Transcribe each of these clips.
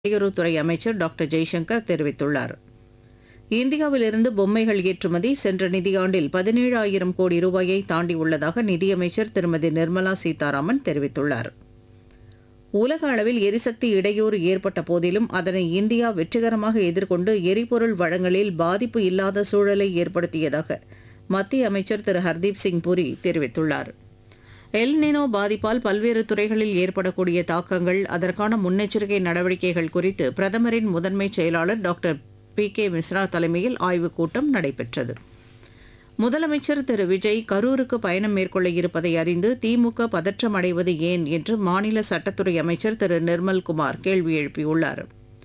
வெளியுறவுத்துறை அமைச்சர் டாக்டர் ஜெய்சங்கர் தெரிவித்துள்ளார் இந்தியாவிலிருந்து பொம்மைகள் ஏற்றுமதி சென்ற நிதியாண்டில் பதினேழாயிரம் கோடி ரூபாயை தாண்டியுள்ளதாக நிதியமைச்சர் திருமதி நிர்மலா சீதாராமன் தெரிவித்துள்ளார் உலக அளவில் எரிசக்தி இடையூறு ஏற்பட்ட போதிலும் அதனை இந்தியா வெற்றிகரமாக எதிர்கொண்டு எரிபொருள் வழங்கலில் பாதிப்பு இல்லாத சூழலை ஏற்படுத்தியதாக மத்திய அமைச்சர் திரு ஹர்தீப் சிங் புரி தெரிவித்துள்ளார் எல்னினோ பாதிப்பால் பல்வேறு துறைகளில் ஏற்படக்கூடிய தாக்கங்கள் அதற்கான முன்னெச்சரிக்கை நடவடிக்கைகள் குறித்து பிரதமரின் முதன்மை செயலாளர் டாக்டர் பி கே மிஸ்ரா தலைமையில் ஆய்வுக் கூட்டம் நடைபெற்றது முதலமைச்சர் திரு விஜய் கரூருக்கு பயணம் மேற்கொள்ள இருப்பதை அறிந்து திமுக பதற்றம் அடைவது ஏன் என்று மாநில சட்டத்துறை அமைச்சர் திரு நிர்மல்குமார் கேள்வி எழுப்பியுள்ளார்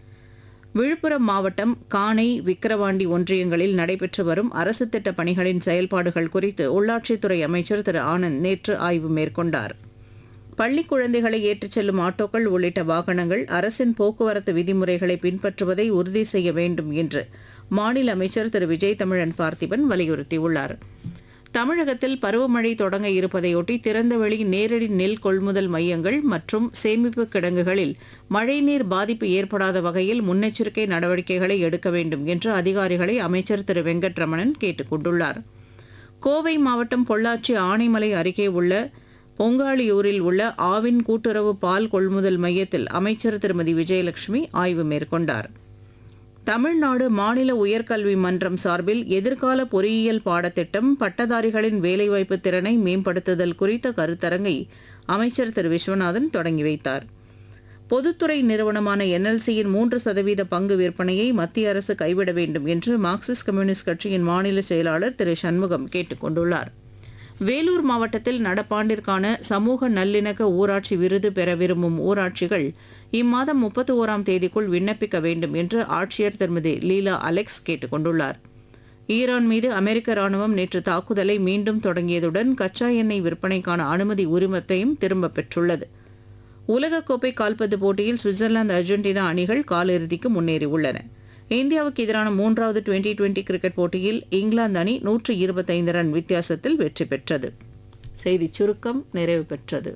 விழுப்புரம் மாவட்டம் காணை விக்கிரவாண்டி ஒன்றியங்களில் நடைபெற்று வரும் அரசு திட்ட பணிகளின் செயல்பாடுகள் குறித்து உள்ளாட்சித்துறை அமைச்சர் திரு ஆனந்த் நேற்று ஆய்வு மேற்கொண்டார் பள்ளி குழந்தைகளை ஏற்றிச் செல்லும் ஆட்டோக்கள் உள்ளிட்ட வாகனங்கள் அரசின் போக்குவரத்து விதிமுறைகளை பின்பற்றுவதை உறுதி செய்ய வேண்டும் என்று மாநில அமைச்சர் திரு விஜய் தமிழன் பார்த்திபன் வலியுறுத்தியுள்ளார் தமிழகத்தில் பருவமழை தொடங்க இருப்பதையொட்டி திறந்தவெளி நேரடி நெல் கொள்முதல் மையங்கள் மற்றும் சேமிப்பு கிடங்குகளில் மழைநீர் பாதிப்பு ஏற்படாத வகையில் முன்னெச்சரிக்கை நடவடிக்கைகளை எடுக்க வேண்டும் என்று அதிகாரிகளை அமைச்சர் திரு வெங்கட்ரமணன் கேட்டுக் கொண்டுள்ளார் கோவை மாவட்டம் பொள்ளாச்சி ஆனைமலை அருகே உள்ள பொங்காளியூரில் உள்ள ஆவின் கூட்டுறவு பால் கொள்முதல் மையத்தில் அமைச்சர் திருமதி விஜயலட்சுமி ஆய்வு மேற்கொண்டார் தமிழ்நாடு மாநில உயர்கல்வி மன்றம் சார்பில் எதிர்கால பொறியியல் பாடத்திட்டம் பட்டதாரிகளின் வேலைவாய்ப்பு திறனை மேம்படுத்துதல் குறித்த கருத்தரங்கை அமைச்சர் திரு விஸ்வநாதன் தொடங்கி வைத்தார் பொதுத்துறை நிறுவனமான என்எல்சியின் மூன்று சதவீத பங்கு விற்பனையை மத்திய அரசு கைவிட வேண்டும் என்று மார்க்சிஸ்ட் கம்யூனிஸ்ட் கட்சியின் மாநில செயலாளர் திரு சண்முகம் கேட்டுக் கொண்டுள்ளார் வேலூர் மாவட்டத்தில் நடப்பாண்டிற்கான சமூக நல்லிணக்க ஊராட்சி விருது பெற விரும்பும் ஊராட்சிகள் இம்மாதம் முப்பத்தி ஓராம் தேதிக்குள் விண்ணப்பிக்க வேண்டும் என்று ஆட்சியர் திருமதி லீலா அலெக்ஸ் கேட்டுக் கொண்டுள்ளார் ஈரான் மீது அமெரிக்க ராணுவம் நேற்று தாக்குதலை மீண்டும் தொடங்கியதுடன் கச்சா எண்ணெய் விற்பனைக்கான அனுமதி உரிமத்தையும் திரும்பப் பெற்றுள்ளது உலகக்கோப்பை கால்பந்து போட்டியில் சுவிட்சர்லாந்து அர்ஜென்டினா அணிகள் காலிறுதிக்கு முன்னேறியுள்ளன இந்தியாவுக்கு எதிரான மூன்றாவது டுவெண்டி டுவெண்டி கிரிக்கெட் போட்டியில் இங்கிலாந்து அணி நூற்று இருபத்தைந்து ரன் வித்தியாசத்தில் வெற்றி பெற்றது செய்திச் சுருக்கம் நிறைவு பெற்றது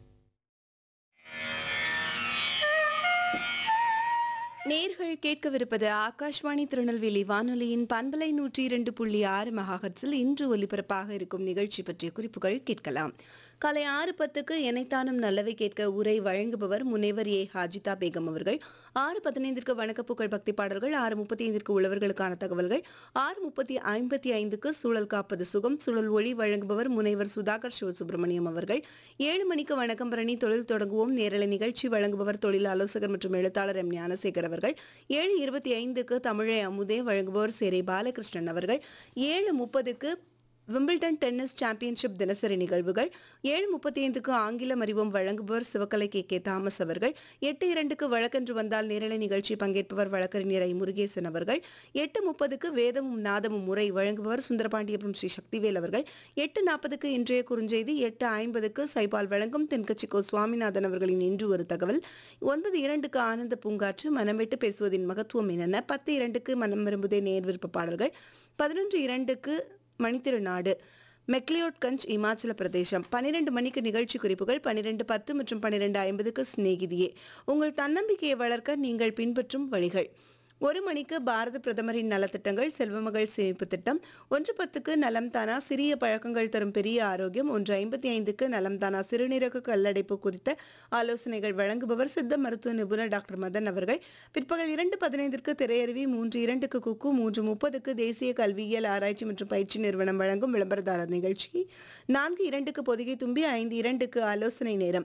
நேர்கள் கேட்கவிருப்பது ஆகாஷ்வாணி திருநெல்வேலி வானொலியின் பண்பலை நூற்றி இரண்டு புள்ளி ஆறு மெகாஹர்ட்ஸில் இன்று ஒலிபரப்பாக இருக்கும் நிகழ்ச்சி பற்றிய குறிப்புகள் கேட்கலாம் காலை ஆறு பத்துக்கு எனைத்தானும் நல்லவை கேட்க உரை வழங்குபவர் முனைவர் ஏ ஹாஜிதா பேகம் அவர்கள் ஆறு பதினைந்திற்கு வணக்கப்புகழ் பக்தி பாடல்கள் ஆறு முப்பத்தி ஐந்திற்கு உழவர்களுக்கான தகவல்கள் ஆறு முப்பத்தி ஐம்பத்தி ஐந்துக்கு சூழல் காப்பது சுகம் சுழல் ஒளி வழங்குபவர் முனைவர் சுதாகர் சிவசுப்பிரமணியம் அவர்கள் ஏழு மணிக்கு வணக்கம் பரணி தொழில் தொடங்குவோம் நேரலை நிகழ்ச்சி வழங்குபவர் தொழில் ஆலோசகர் மற்றும் எழுத்தாளர் எம் ஞானசேகர் அவர்கள் ஏழு இருபத்தி ஐந்துக்கு தமிழை அமுதே வழங்குபவர் சேரை பாலகிருஷ்ணன் அவர்கள் ஏழு முப்பதுக்கு விம்பிள்டன் டென்னிஸ் சாம்பியன்ஷிப் தினசரி நிகழ்வுகள் ஏழு முப்பத்தி ஐந்துக்கு ஆங்கிலம் அறிவோம் வழங்குபவர் சிவகலை கே கே தாமஸ் அவர்கள் எட்டு இரண்டுக்கு வழக்கன்று வந்தால் நேரலை நிகழ்ச்சி பங்கேற்பவர் வழக்கறிஞர் ஐ முருகேசன் அவர்கள் எட்டு முப்பதுக்கு வேதமும் நாதமும் முறை வழங்குபவர் சுந்தரபாண்டியபுரம் ஸ்ரீ சக்திவேல் அவர்கள் எட்டு நாற்பதுக்கு இன்றைய குறுஞ்செய்தி எட்டு ஐம்பதுக்கு சைபால் வழங்கும் தென்கட்சிக்கோ சுவாமிநாதன் அவர்களின் இன்று ஒரு தகவல் ஒன்பது இரண்டுக்கு ஆனந்த பூங்காற்று மனமிட்டு பேசுவதின் மகத்துவம் என்னென்ன பத்து இரண்டுக்கு மனம் விரும்புதே நேர் விருப்ப பாடல்கள் பதினொன்று இரண்டுக்கு மணித்திருநாடு மெக்லியோட்கஞ்ச் இமாச்சல பிரதேசம் பன்னிரெண்டு மணிக்கு நிகழ்ச்சி குறிப்புகள் பன்னிரெண்டு பத்து மற்றும் பன்னிரெண்டு ஐம்பதுக்கு சிநேகிதியே உங்கள் தன்னம்பிக்கையை வளர்க்க நீங்கள் பின்பற்றும் வழிகள் ஒரு மணிக்கு பாரத பிரதமரின் நலத்திட்டங்கள் செல்வமகள் சேமிப்பு திட்டம் ஒன்று பத்துக்கு நலம் தானா சிறிய பழக்கங்கள் தரும் பெரிய ஆரோக்கியம் ஒன்று ஐம்பத்தி ஐந்துக்கு நலம் தானா சிறுநீரக கல்லடைப்பு குறித்த ஆலோசனைகள் வழங்குபவர் சித்த மருத்துவ நிபுணர் டாக்டர் மதன் அவர்கள் பிற்பகல் இரண்டு பதினைந்திற்கு திரையருவி மூன்று இரண்டுக்கு குக்கு மூன்று முப்பதுக்கு தேசிய கல்வியியல் ஆராய்ச்சி மற்றும் பயிற்சி நிறுவனம் வழங்கும் விளம்பரதாரர் நிகழ்ச்சி நான்கு இரண்டுக்கு பொதிகை தும்பி ஐந்து இரண்டுக்கு ஆலோசனை நேரம்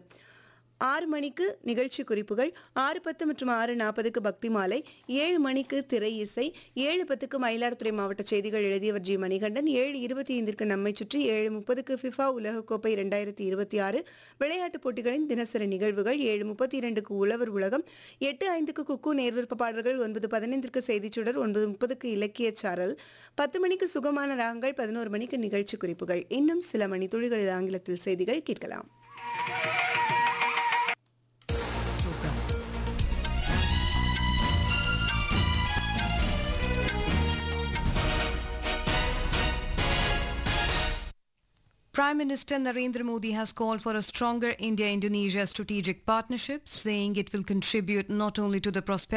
ஆறு மணிக்கு நிகழ்ச்சி குறிப்புகள் ஆறு பத்து மற்றும் ஆறு நாற்பதுக்கு பக்தி மாலை ஏழு மணிக்கு திரை இசை ஏழு பத்துக்கு மயிலாடுதுறை மாவட்ட செய்திகள் எழுதியவர் ஜி மணிகண்டன் ஏழு இருபத்தி ஐந்திற்கு நம்மை சுற்றி ஏழு முப்பதுக்கு ஃபிஃபா உலகக்கோப்பை இரண்டாயிரத்தி இருபத்தி ஆறு விளையாட்டுப் போட்டிகளின் தினசரி நிகழ்வுகள் ஏழு முப்பத்தி இரண்டுக்கு உழவர் உலகம் எட்டு ஐந்துக்கு குக்கு நேர்விருப்ப பாடல்கள் ஒன்பது பதினைந்திற்கு செய்திச் சுடர் ஒன்பது முப்பதுக்கு இலக்கிய சாரல் பத்து மணிக்கு சுகமான ராகங்கள் பதினோரு மணிக்கு நிகழ்ச்சி குறிப்புகள் இன்னும் சில மணி துளிகளில் ஆங்கிலத்தில் செய்திகள் கேட்கலாம் Prime Minister Narendra Modi has called for a stronger India-Indonesia strategic partnership, saying it will contribute not only to the prosperity